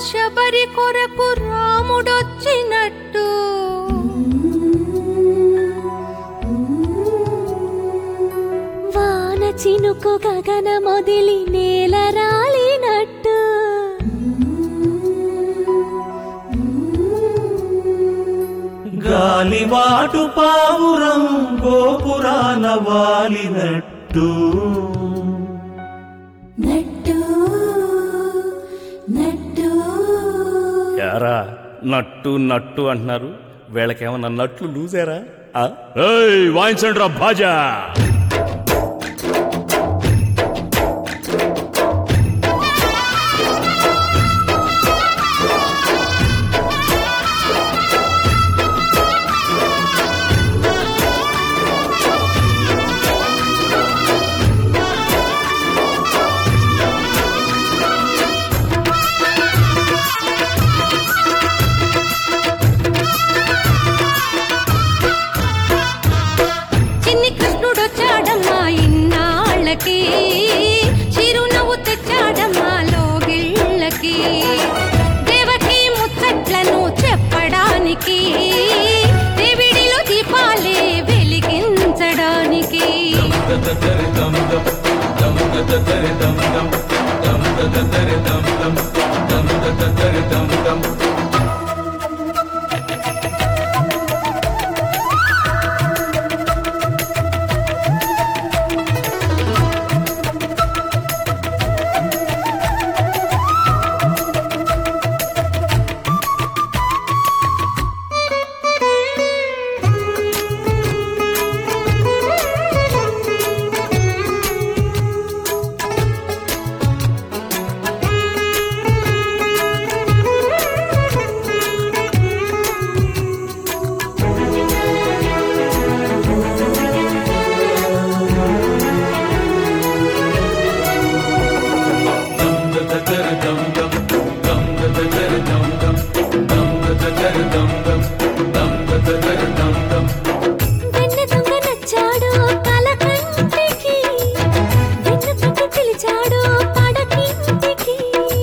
శబరి కొరకు రాముడొచ్చినట్టు వాన చినుకు గగన మొదిలి నేల రాలినట్టు గాలివాటు పావురం గోపురాన వాలినట్టు నట్టు నట్టు యారా నట్టు నట్టు అంటున్నారు వీళ్ళకేమన్నా నట్లు లూజారా వాయించండి రా భాజా చిన్ని కృష్ణుడొచ్చాడమ్మా ఇన్నాళ్ళకి చిరునవ్వు తెచ్చాడమ్మా లోగిళ్ళకి దేవకి ముచ్చట్లను చెప్పడానికి దేవిడిలో దీపాలే వెలిగించడానికి వెన్న దొంగ నచ్చాడు కల కంటికి వెన్న తొంగి పిలిచాడు పడకింటికి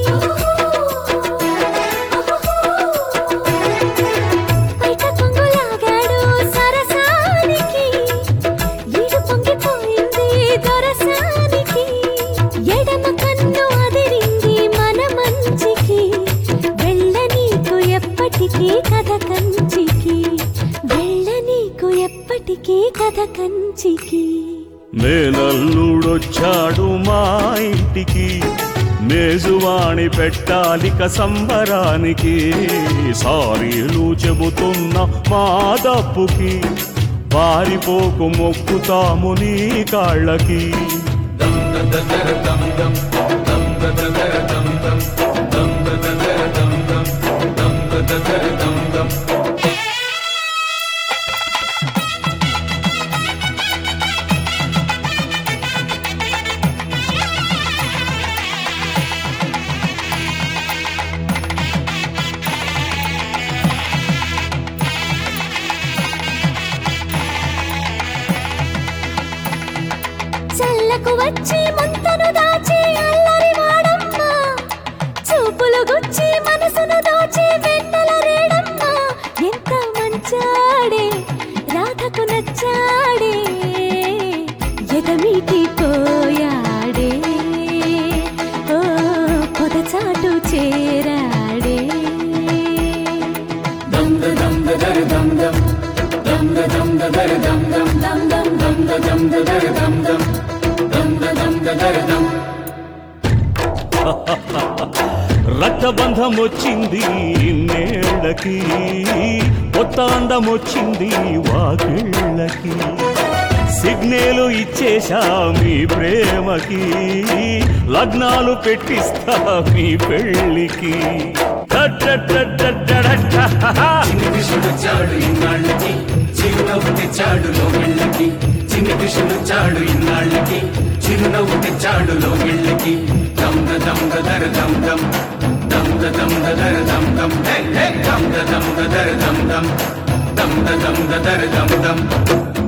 పైట కొంగు లాగాడు సరసానికి ఈడు పొంగిపోయింది దొరసానికి ఎడమ కన్ను అదిరింది మన మంచికి వెళ్ళ నీకు ఎప్పటికీ కథ కంచికి వెళ్ళ నీకు ఎప్పటికీ కథ కంచికి మేనల్లుడొచ్చాడు మా ఇంటికి మేజువాణి పెట్టాలిక సంబరానికి సారీలు చెబుతున్న మా దప్పుకి పారిపోకు మొక్కుతాము నీ కాళ్ళకి చల్లకు వచ్చి ముంతను దాచి అల్లరి వాడమ్మ చూపులు గుచ్చి మనసును దోచి వెన్నెల రేడమ్మ ఎంత మంచాడే రాధకు నచ్చాడే ఎగమీటి పోయాడే ఓ పొదచాటు చేరాడే రక్తబంధం వచ్చింది నేళ్ళకి కొత్త అందం వచ్చింది వాకిళ్ళకి సిగ్నేలు ఇచ్చేశా మీ ప్రేమకి లగ్నాలు పెట్టిస్తా మీ పెళ్ళికి చిన్ని కృష్ణుడొచ్చాడు ఇన్నాళ్ళకి చిరునవ్వు తెచ్చాడు లోగిళ్ళకి చిన్ని కృష్ణుడొచ్చాడు ఇన్నాళ్ళకి చిరునవ్వు తెచ్చాడు లోగిళ్ళకి దమ్ దమ్ దర దమ్ దమ్ దమ్ దమ్ దర దమ్ దమ్ హే హే దమ్ దమ్ దర దమ్ దమ్ దమ్ దమ్ దర దమ్ దమ్